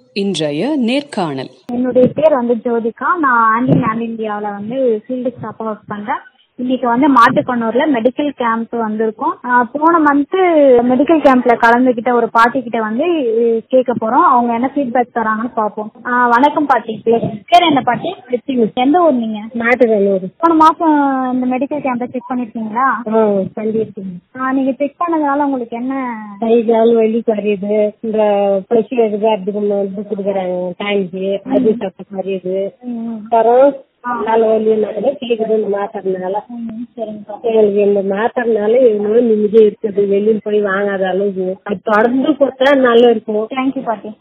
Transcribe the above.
இன்றைய நேர்காணல் என்னுடைய பேர் வந்து ஜோதிகா நான் ஆண்டிங் ஆண்ட் இந்தியாவில் வந்து ஃபீல்டு ஸ்டாஃபாக ஒர்க் பண்றேன் இன்னைக்கு வந்து மாட்டுக்கொன்னூர்ல மெடிக்கல் கேம்ப் வந்திருக்கோம் ஆஹ் போன மந்த் மெடிக்கல் கேம்ப்ல கலந்துகிட்ட ஒரு பாட்டி கிட்ட வந்து அஹ் கேட்க போறோம் அவங்க என்ன ஃபீட்பேக் தராங்கன்னு பார்ப்போம் ஆஹ் வணக்கம் பாட்டி பேர் என்ன பாட்டி எந்த ஊர் நீங்க மாட்டுக்கல்லூர் போன மாசம் இந்த மெடிக்கல் கேம்ப்ல செக் பண்ணிருக்கீங்களா ஆ பண்ணியிருக்கேன் ஆஹ் நீங்க செக் பண்ணதுனால உங்களுக்கு என்ன கை கால் வலி குறையுது இந்த பிளஸ் எடுக்கிறதுக்கு இது கொடுக்குறாங்க டைமுக்கு அது சத்து குறையுது ம், அப்புறம் கால் வலினால கேக்குது இந்த மாத்திரனால ம், சரிங்கப்பா எங்களுக்கு இந்த மாத்திரனால எவ்வளவு நிம்மதியா இருக்குது வெளியில் போய் வாங்காத அளவுக்கு அது தொடர்ந்து கொடுத்தா நல்லா இருக்கும் தேங்க்யூ பாட்டி